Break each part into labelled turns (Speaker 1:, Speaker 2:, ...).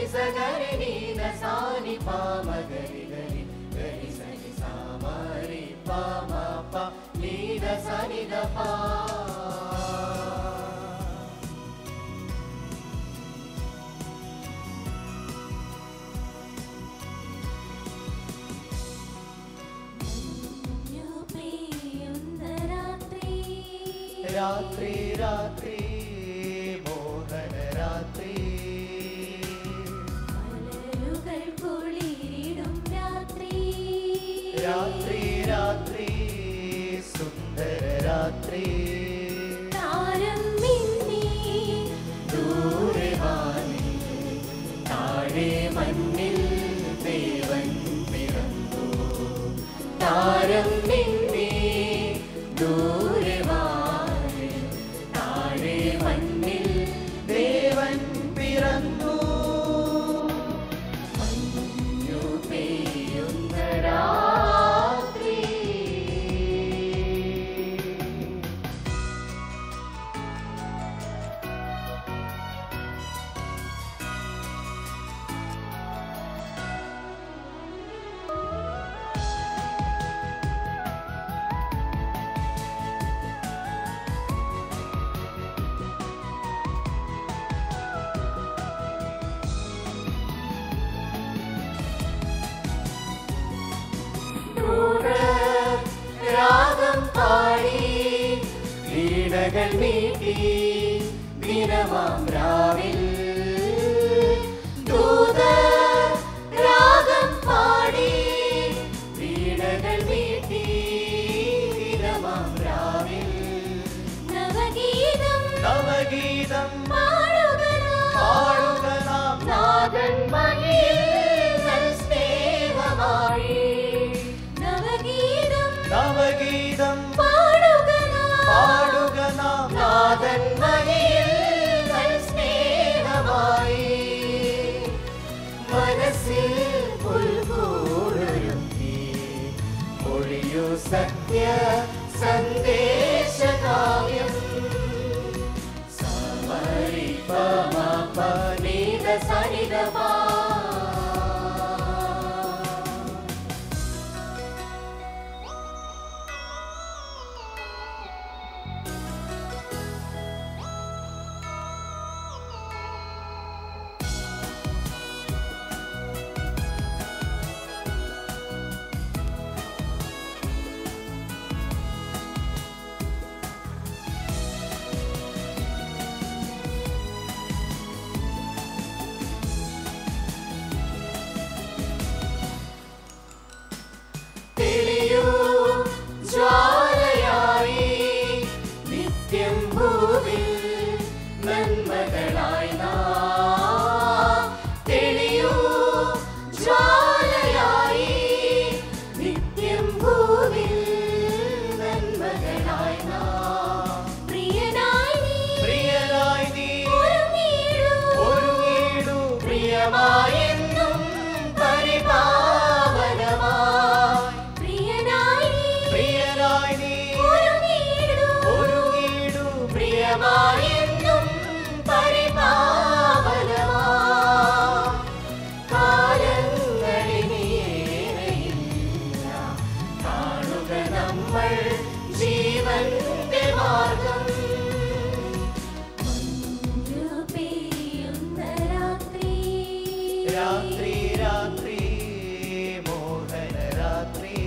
Speaker 1: സഗരി നീന സാനി പാമ ഗരി ഗരി ഗരി സനി സാമരി പാമ പ നീന സനി ദ പാ
Speaker 2: മഞ്ഞു പെയ്യുന്ന രാത്രി
Speaker 1: രാത്രി രാത്രി മോഹന രാത്രി
Speaker 2: മലരുകൾ കുളിരിടും രാത്രി
Speaker 1: രാത്രി രാത്രി സുന്ദര രാത്രി
Speaker 2: താരം മിന്നി
Speaker 1: ദൂരെ വാനിൽ താഴെ മണ്ണിൽ ദേവൻ പിറന്നു താരം നിന്നെ ദൂരെ വാനിൽ താഴെ മണ്ണിൽ ദേവൻ പിറന്നു മഞ്ഞു പെയ്യുന്ന രാത്രി രാഗം പാടി വീണകൾ മീട്ടി ദിനമാം രാവിൽ ദൂത രാഗം പാടി വീണകൾ മീട്ടി ദിനമാം രാവിൽ
Speaker 2: നവഗീതം
Speaker 1: നവഗീതം
Speaker 2: പാടുക നാം.
Speaker 1: പാടുക നാം നാഥൻ മഹിയിൽ സ്നേഹമായി
Speaker 2: നവഗീതം
Speaker 1: നവഗീതം
Speaker 2: പാടുക നാം.
Speaker 1: പാടുക നാം നാഥൻ മഹിയിൽ സ്നേഹമായി മനസ്സിൽ പുൽകൂടൊരുക്കി ഒഴിയു സത്യ സന്ദേശകാവ്യം സമരി പമ പനീത സരിതമാ തെളിയൂ ജ്വാലയായി നിത്യം ഭൂവിൽ നന്മകളായി നാം തെളിയൂ ജ്വാലയായി നിത്യം ഭൂവിൽ നന്മകളായി നാം
Speaker 2: പ്രിയനായി നീ
Speaker 1: പ്രിയനായി നീ
Speaker 2: ഒരുങ്ങിയിടൂ.
Speaker 1: ഒരുങ്ങിയിടൂ പ്രിയമായെന്നും പരിപാവനമായി
Speaker 2: പ്രിയനായി നീ
Speaker 1: പ്രിയനായി നീ
Speaker 2: ഒരുങ്ങിയിടൂ.
Speaker 1: ഒരുങ്ങിയിടൂ പ്രിയമായെന്നും പരിപാവനമായി കാലങ്ങളിനിയേറെയില്ല കാണുക നമ്മൾ ജീവന്റെ മാർഗം
Speaker 2: മഞ്ഞു പെയ്യുന്ന രാത്രി
Speaker 1: രാത്രി രാത്രി മോഹന രാത്രി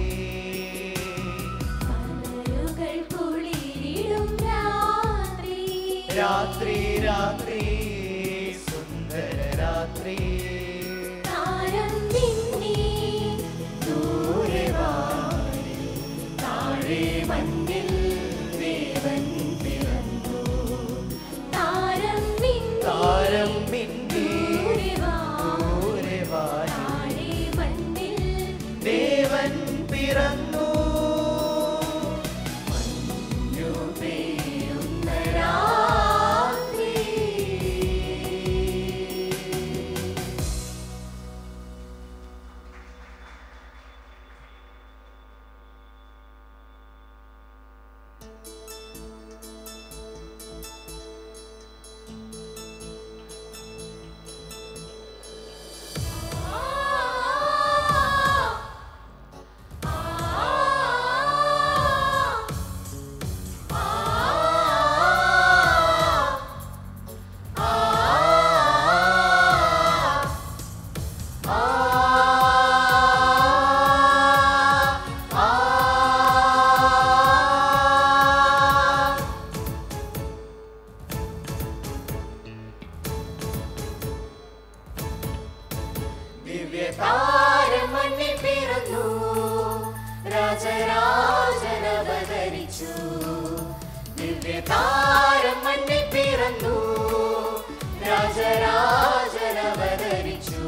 Speaker 2: മലരുകൾ കുളിരിടും രാത്രി
Speaker 1: രാത്രി രാത്രി സുന്ദര രാത്രി
Speaker 2: താരം മിന്നി
Speaker 1: ദൂരെ വാനിൽ താഴെ മഞ്ഞിൽ ദേവൻ പിറന്നു
Speaker 2: താരം മിന്നി
Speaker 1: താരം മിന്നി
Speaker 2: ദൂരെ വാ.
Speaker 1: ദൂരെ വാനിൽ
Speaker 2: താഴെ മണ്ണിൽ
Speaker 1: ദേവൻ പിറന്നു മഞ്ഞു പെയ്യുന്ന രാത്രി ദിവ്യതാരം മണ്ണിൽ പിറന്നു രാജരാജനവതരിച്ചു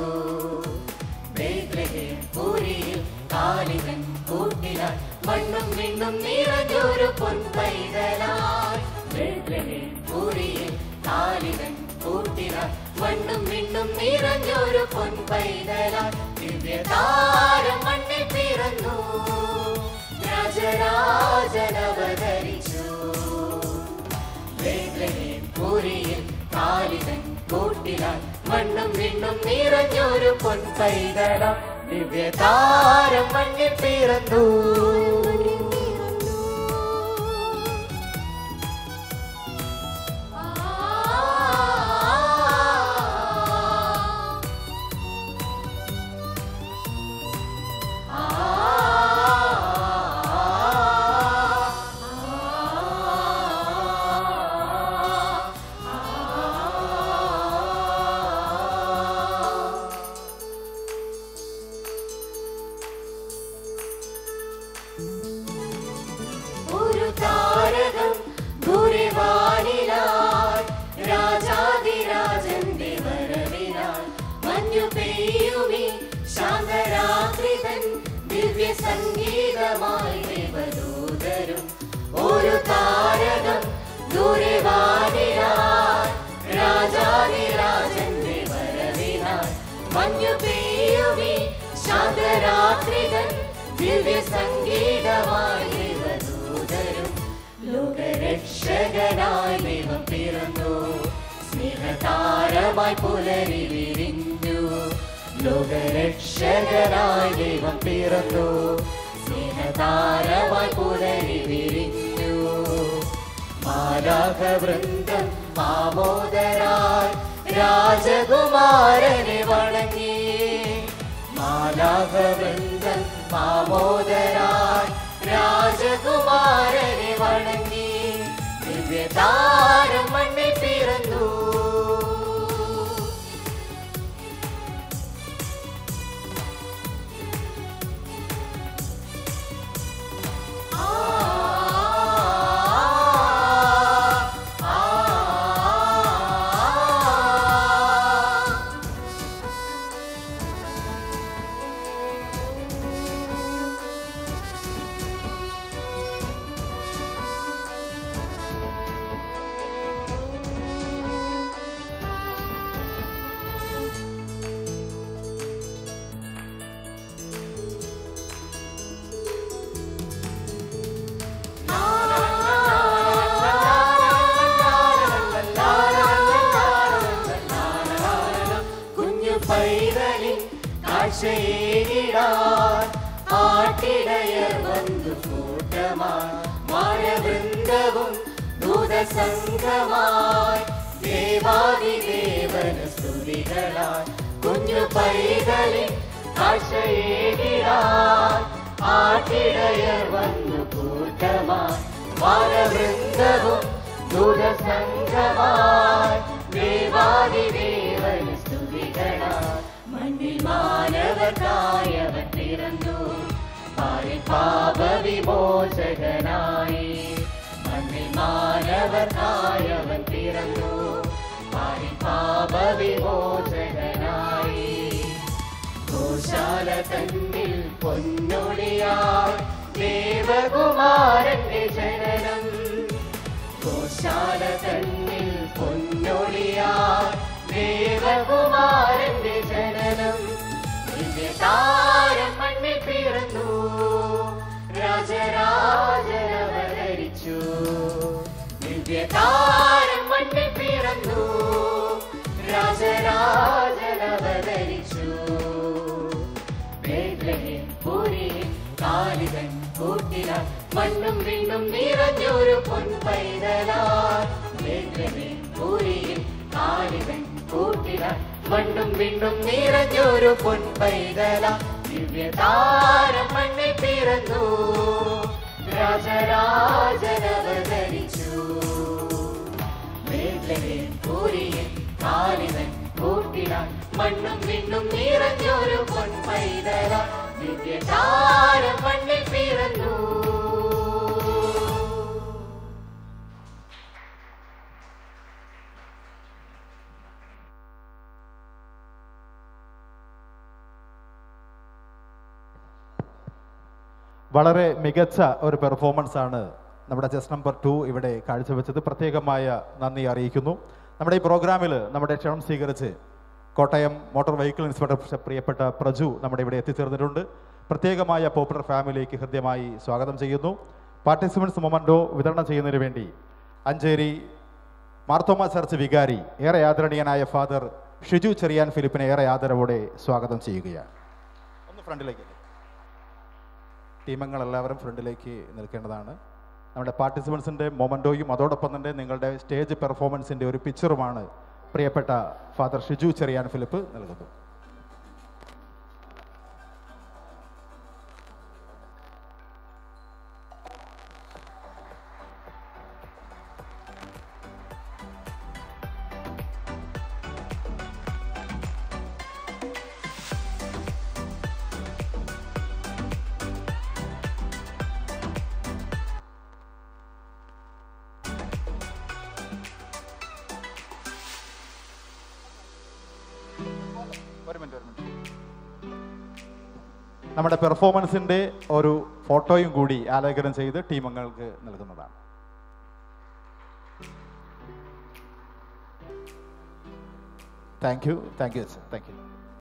Speaker 1: ബേത്ലഹേം പുരിയിൽ കാലികൻ കൂട്ടിലാൽ മണ്ണും വിണ്ണും നിറഞ്ഞൊരു പൊൻപൈതലായി ബേത്ലഹേം പുരിയിൽ കാലികൻ കൂട്ടിലാൽ മണ്ണും വിണ്ണും നിറഞ്ഞൊരു പൊൻപൈതലായി ദിവ്യതാരം മണ്ണിൽ പിറന്നു രാജരാജനവതരിച്ചു ബേത്ലഹേം പുരിയിൽ കാലികൻ കൂട്ടിലാൽ മണ്ണും വിണ്ണും നിറഞ്ഞൊരു പൊൻപൈതല ദിവ്യതാരം മണ്ണിൽ പിറന്നു ഒരു താരകം ദൂരവാനിലായി രാജാതിരാജന്റെ വരവിനായി മഞ്ഞു പെയ്യുമി ശാന്തരാത്രിതൻ ദിവ്യ സംഗീതമായി ദേവദൂതരും ഒരു താരകം ദൂരവാനിലായി രാജാതിരാജന്റെ വരവിനായി മഞ്ഞു പെയ്യുമി ശാന്തരാത്രിതൻ ദിവ്യ സംഗീതമായി ദേവദൂതരും ലോകരക്ഷകനായി ദൈവം പിറന്നു സ്നേഹതാരമായി പുലരി വിരിഞ്ഞു ലോകരക്ഷകനായി ദൈവം പിറന്നു സ്നേഹതാരമായി പുലരി വിരിഞ്ഞു മാലാഖ വൃന്ദം ആമോദരായി രാജകുമാരനെ വണങ്ങി മാലാഖ വൃന്ദം ആമോദരായി രാജകുമാരനെ വണങ്ങി ദിവ്യതാരം മണ്ണിൽ പിറന്നു ആ ആ ആ കുഞ്ഞു പൈതലിൻ കാഴ്ചയേകിടാൻ ആട്ടിടയർ വന്നു കൂട്ടമായി മാനവൃന്ദവും ദൂതസംഘമായി ദേവാദിദേവന സ്തുതികളായി കുഞ്ഞു പൈതലിൻ കാഴ്ചയേകിടാൻ ആട്ടിടയർ വന്നു കൂട്ടമായി മാനവൃന്ദവും ദൂതസംഘമായി ദേവാദിദേവന സ്തുതികളായി മണ്ണിൽ മാനവർക്കായവൻ പിറന്നു പാരി പാപ വിമോചകനായി മണ്ണിൽ മാനവർക്കായവൻ പിറന്നു പാരി പാപ വിമോചകനായി ഗോശാല തന്നിൽ പൊന്നൊളിയായി ദേവകുമാരന്റെ ജനനം ഗോശാല തന്നിൽ പൊന്നൊളിയായി ദേവകുമാരന്റെ ജനനം ദിവ്യതാരം മണ്ണിൽ പിറന്നു രാജരാജനവതരിച്ചു ദിവ്യതാരം മണ്ണിൽ പിറന്നു രാജരാജനവതരിച്ചു ബേത്ലഹേം പുരിയിൽ കാലികൻ കൂട്ടിലാൽ മണ്ണും വിണ്ണും നിറഞ്ഞൊരു പൊൻപൈതലാൽ ബേത്ലഹേം പുരിയിൽ കാലികൻ കൂട്ടിലാൽ മണ്ണും വിണ്ണും നിറഞ്ഞൊരു പൊൻപൈതല ദിവ്യതാരം മണ്ണിൽ പിറന്നു രാജരാജനവതരിച്ചു ബേത്ലഹേം പുരിയിൽ കാലികൻ കൂട്ടിലാൽ മണ്ണും വിണ്ണും നിറഞ്ഞൊരു പൊൻപൈതല ദിവ്യതാരം മണ്ണിൽ പിറന്നു
Speaker 3: വളരെ മികച്ച ഒരു പെർഫോമൻസ് ആണ് നമ്മുടെ ചെസ് നമ്പർ ടു ഇവിടെ കാഴ്ചവെച്ചത് പ്രത്യേകമായ നന്ദി അറിയിക്കുന്നു നമ്മുടെ ഈ പ്രോഗ്രാമിൽ നമ്മുടെ ക്ഷണം സ്വീകരിച്ച് കോട്ടയം മോട്ടോർ വെഹിക്കിൾ ഇൻസ്പെക്ടർ പ്രിയപ്പെട്ട പ്രജു നമ്മുടെ ഇവിടെ എത്തിച്ചേർന്നിട്ടുണ്ട് പ്രത്യേകമായ പോപ്പുലർ ഫാമിലിക്ക് ഹൃദ്യമായി സ്വാഗതം ചെയ്യുന്നു പാർട്ടിസിപ്പൻസ് മൊമൻറ്റോ വിതരണം ചെയ്യുന്നതിന് വേണ്ടി അഞ്ചേരി മാർത്തോമ ചർച്ച് വികാരി ഏറെ ആദരണീയനായ ഫാദർ ഷിജു ചെറിയാൻ ഫിലിപ്പിനെ ഏറെ ആദരവോടെ സ്വാഗതം ചെയ്യുകയാണ് ഒന്ന് ഫ്രണ്ടിലേക്ക് ടീമംഗങ്ങൾ എല്ലാവരും ഫ്രണ്ടിലേക്ക് നിൽക്കേണ്ടതാണ് നമ്മുടെ പാർട്ടിസിപ്പൻസിൻ്റെ മൊമൻറ്റോയും അതോടൊപ്പം തന്നെ നിങ്ങളുടെ സ്റ്റേജ് പെർഫോമൻസിൻ്റെ ഒരു പിക്ചറുമാണ് പ്രിയപ്പെട്ട ഫാദർ ഷിജു ചെറിയാൻ ഫിലിപ്പ് നൽകുന്നു ഒരു മിനിറ്റ് ഒരു മിനിറ്റ് നമ്മുടെ പെർഫോമൻസിന്റെ ഒരു ഫോട്ടോയും കൂടി ആലേഖനം ചെയ്ത് ടീമംഗങ്ങൾക്ക് നൽകുന്നതാണ് thank you thank you thank U